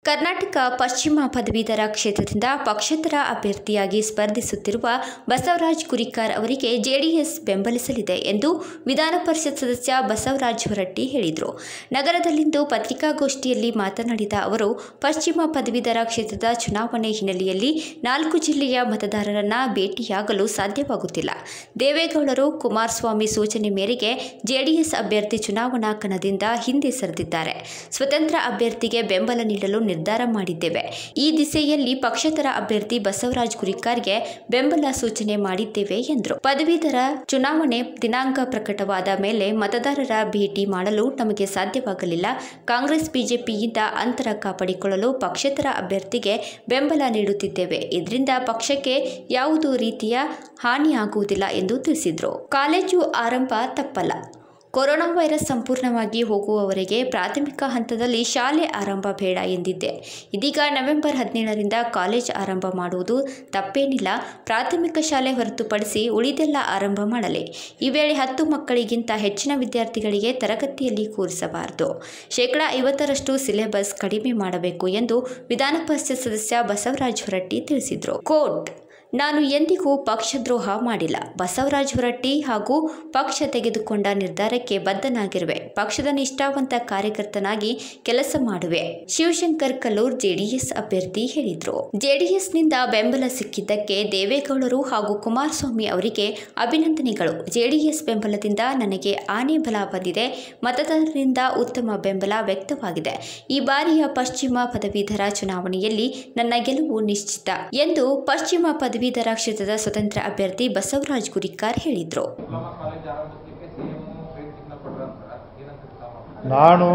ಕರ್ನಾಟಕ ಪಶ್ಚಿಮ ಪದವೀಧರ ಕ್ಷೇತ್ರದಿಂದ ಪಕ್ಷೇತರ ಅಭ್ಯರ್ಥಿಯಾಗಿ ಸ್ಪರ್ಧಿಸುತ್ತಿರುವ ಬಸವರಾಜ್ ಕುರಿಕಾರ್ ಅವರಿಗೆ ಜೆಡಿಎಸ್ ಬೆಂಬಲಿಸಲಿದೆ ಎಂದು ವಿಧಾನ ಪರಿಷತ್ ಸದಸ್ಯ ಬಸವರಾಜ್ ಹೊರಟ್ಟಿ ಹೇಳಿದರು ನಗರದಲ್ಲಿಂದು ಪತ್ರಿಕಾಗೋಷ್ಠಿಯಲ್ಲಿ ಮಾತನಾಡಿದ ಅವರು ಪಶ್ಚಿಮ ಪದವೀಧರ ಕ್ಷೇತ್ರದ ಚುನಾವಣೆ ಹಿನ್ನೆಲೆಯಲ್ಲಿ ನಾಲ್ಕು ಜಿಲ್ಲೆಯ ಮತದಾರರನ್ನ ಭೇಟಿಯಾಗಲು ಸಾಧ್ಯವಾಗುತ್ತಿಲ್ಲ ದೇವೇಗೌಡರು ಕುಮಾರಸ್ವಾಮಿ ಸೂಚನೆ ಮೇರೆಗೆ ಜೆಡಿಎಸ್ ಅಭ್ಯರ್ಥಿ ಚುನಾವಣಾ ಕಣದಿಂದ ಹಿಂದೆ ಸರಿದಿದ್ದಾರೆ ಸ್ವತಂತ್ರ ಅಭ್ಯರ್ಥಿಗೆ ಬೆಂಬಲ ನೀಡಲು ನಿರ್ಧಾರ ಮಾಡಿದ್ದೇವೆ ಈ ದಿಸೆಯಲ್ಲಿ ಪಕ್ಷೇತರ ಅಭ್ಯರ್ಥಿ ಬಸವರಾಜ್ ಕುರಿಕಾರ್ಗೆ ಬೆಂಬಲ ಸೂಚನೆ ಮಾಡಿದ್ದೇವೆ ಎಂದರು ಪದವೀಧರ ಚುನಾವಣೆ ದಿನಾಂಕ ಪ್ರಕಟವಾದ ಮೇಲೆ ಮತದಾರರ ಭೇಟಿ ಮಾಡಲು ನಮಗೆ ಸಾಧ್ಯವಾಗಲಿಲ್ಲ ಕಾಂಗ್ರೆಸ್ ಬಿಜೆಪಿಯಿಂದ ಅಂತರ ಕಾಪಾಡಿಕೊಳ್ಳಲು ಪಕ್ಷೇತರ ಅಭ್ಯರ್ಥಿಗೆ ಬೆಂಬಲ ನೀಡುತ್ತಿದ್ದೇವೆ ಇದರಿಂದ ಪಕ್ಷಕ್ಕೆ ಯಾವುದೂ ರೀತಿಯ ಹಾನಿಯಾಗುವುದಿಲ್ಲ ಎಂದು ತಿಳಿಸಿದರು ಕಾಲೇಜು ಆರಂಭ ತಪ್ಪಲ್ಲ ಕೊರೋನಾ ವೈರಸ್ ಸಂಪೂರ್ಣವಾಗಿ ಹೋಗುವವರೆಗೆ ಪ್ರಾಥಮಿಕ ಹಂತದಲ್ಲಿ ಶಾಲೆ ಆರಂಭ ಬೇಡ ಎಂದಿದ್ದೆ ಇದೀಗ ನವೆಂಬರ್ ಹದಿನೇಳರಿಂದ ಕಾಲೇಜ್ ಆರಂಭ ಮಾಡುವುದು ತಪ್ಪೇನಿಲ್ಲ ಪ್ರಾಥಮಿಕ ಶಾಲೆ ಹೊರತುಪಡಿಸಿ ಉಳಿದೆಲ್ಲ ಆರಂಭ ಮಾಡಲಿ ಈ ವೇಳೆ ಹತ್ತು ಮಕ್ಕಳಿಗಿಂತ ಹೆಚ್ಚಿನ ವಿದ್ಯಾರ್ಥಿಗಳಿಗೆ ತರಗತಿಯಲ್ಲಿ ಕೂರಿಸಬಾರದು ಶೇಕಡ ಐವತ್ತರಷ್ಟು ಸಿಲೆಬಸ್ ಕಡಿಮೆ ಮಾಡಬೇಕು ಎಂದು ವಿಧಾನ ಪರಿಷತ್ ಸದಸ್ಯ ಬಸವರಾಜ್ ಹೊರಟ್ಟಿ ತಿಳಿಸಿದರು ಕೋಟ್ ನಾನು ಎಂದಿಗೂ ಪಕ್ಷದ್ರೋಹ ಮಾಡಿಲ್ಲ ಬಸವರಾಜ್ ಹೊರಟ್ಟಿ ಹಾಗೂ ಪಕ್ಷ ತೆಗೆದುಕೊಂಡ ನಿರ್ಧಾರಕ್ಕೆ ಬದ್ಧನಾಗಿರುವೆ ಪಕ್ಷದ ನಿಷ್ಠಾವಂತ ಕಾರ್ಯಕರ್ತನಾಗಿ ಕೆಲಸ ಮಾಡುವೆ ಶಿವಶಂಕರ್ ಕಲ್ಲೂರ್ ಜೆಡಿಎಸ್ ಅಭ್ಯರ್ಥಿ ಹೇಳಿದರು ಜೆಡಿಎಸ್ನಿಂದ ಬೆಂಬಲ ಸಿಕ್ಕಿದ್ದಕ್ಕೆ ದೇವೇಗೌಡರು ಹಾಗೂ ಕುಮಾರಸ್ವಾಮಿ ಅವರಿಗೆ ಅಭಿನಂದನೆಗಳು ಜೆಡಿಎಸ್ ಬೆಂಬಲದಿಂದ ನನಗೆ ಆನೆ ಬಲ ಬಂದಿದೆ ಮತದಾರರಿಂದ ಉತ್ತಮ ಬೆಂಬಲ ವ್ಯಕ್ತವಾಗಿದೆ ಈ ಬಾರಿಯ ಪಶ್ಚಿಮ ಪದವೀಧರ ಚುನಾವಣೆಯಲ್ಲಿ ನನ್ನ ಗೆಲುವು ನಿಶ್ಚಿತ ಎಂದು ಪಶ್ಚಿಮ ಪದವೀಧರ ಕ್ಷೇತ್ರದ ಸ್ವತಂತ್ರ ಅಭ್ಯರ್ಥಿ ಬಸವರಾಜ್ ಗುರಿಕಾರ್ ಹೇಳಿದರು ಡಿಪ್ಲೊಮಾ ಕಾಲೇಜ್ ಆರಂಭಿಸಲಿಕ್ಕೆ ಸಿಎಂ ಪ್ರಯತ್ನ ಪಡ್ರಂತಾರ ಏನಂತ ತಾವು ನಾನು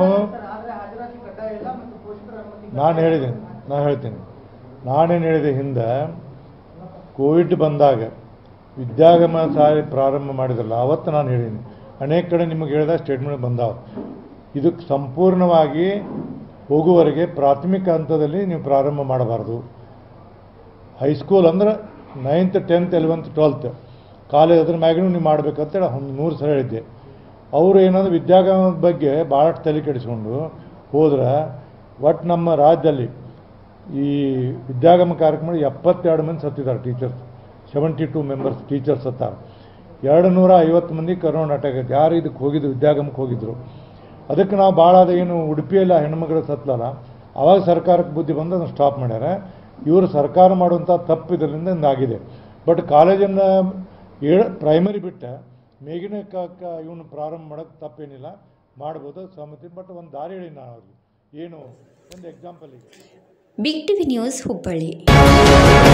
ನಾನು ಹೇಳಿದ್ದೀನಿ ನಾನು ಹೇಳ್ತೀನಿ ನಾನೇನು ಹೇಳಿದೆ ಹಿಂದೆ ಕೋವಿಡ್ ಬಂದಾಗ ವಿದ್ಯಾಗಮ ಸಾರಿ ಪ್ರಾರಂಭ ಮಾಡಿದ್ರಲ್ಲ ಅವತ್ತು ನಾನು ಹೇಳಿದ್ದೀನಿ ಅನೇಕ ಕಡೆ ನಿಮಗೆ ಹೇಳಿದ ಸ್ಟೇಟ್ಮೆಂಟ್ ಬಂದಾವ ಇದಕ್ಕೆ ಸಂಪೂರ್ಣವಾಗಿ ಹೋಗುವವರೆಗೆ ಪ್ರಾಥಮಿಕ ಹಂತದಲ್ಲಿ ನೀವು ಪ್ರಾರಂಭ ಮಾಡಬಾರ್ದು ಹೈಸ್ಕೂಲ್ ಅಂದ್ರೆ ninth tenth eleventh twelfth college ಅದ್ರ ಮ್ಯಾಗೂ ನೀವು ಮಾಡ್ಬೇಕಂತೇಳಿ ಒಂದು ನೂರು ಸಲ ಹೇಳಿದ್ದೆ ಅವರು ಏನಂದ್ರೆ ವಿದ್ಯಾಗಮದ ಬಗ್ಗೆ ಭಾಳಷ್ಟು ತಲೆ ಕೆಡಿಸ್ಕೊಂಡು ಹೋದ್ರೆ ಒಟ್ಟು ನಮ್ಮ ರಾಜ್ಯದಲ್ಲಿ ಈ ವಿದ್ಯಾಗಮ ಕಾರ್ಯಕ್ರಮ ಎಪ್ಪತ್ತೆರಡು ಮಂದಿ ಸತ್ತಿದ್ದಾರೆ teachers seventy two members teachers ಸತ್ತಾರೆ ಎರಡು ನೂರ ಐವತ್ತು ಮಂದಿ ಕರೋನಾ ಅಟ್ಯಾಕ್ ಆಯ್ತು ಯಾರು ಇದಕ್ಕೆ ಹೋಗಿದ್ದು ವಿದ್ಯಾಗಮಕ್ಕೆ ಹೋಗಿದ್ರು ಅದಕ್ಕೆ ನಾವು ಭಾಳ ಅದು ಏನು ಉಡುಪಿಯಲ್ಲಿ ಆ ಹೆಣ್ಮಗಳು ಸತ್ತಲ್ಲ ಅವಾಗ ಸರ್ಕಾರಕ್ಕೆ ಬುದ್ಧಿ ಬಂದು ಅದನ್ನು ಸ್ಟಾಪ್ ಮಾಡ್ಯಾರ ಇವರು ಸರ್ಕಾರ ಮಾಡುವಂಥ ತಪ್ಪು ಇದರಿಂದ ಇಂದಾಗಿದೆ ಬಟ್ ಕಾಲೇಜನ್ನು ಏಳ ಪ್ರೈಮರಿ ಬಿಟ್ಟು ಮೇಗಿನ ಕ ಕ ಇವನು ಪ್ರಾರಂಭ ಮಾಡೋಕ್ಕೆ ತಪ್ಪೇನಿಲ್ಲ ಮಾಡ್ಬೋದು ಸಮ್ಮತಿ ಬಟ್ ಒಂದು ದಾರಿ ಹೇಳಿ ನಾನು ಅವ್ರಿಗೆ ಏನು ಒಂದು ಎಕ್ಸಾಂಪಲ್ ಈಗ ಬಿಗ್ ಟಿವಿ ನ್ಯೂಸ್ ಹುಬ್ಬಳ್ಳಿ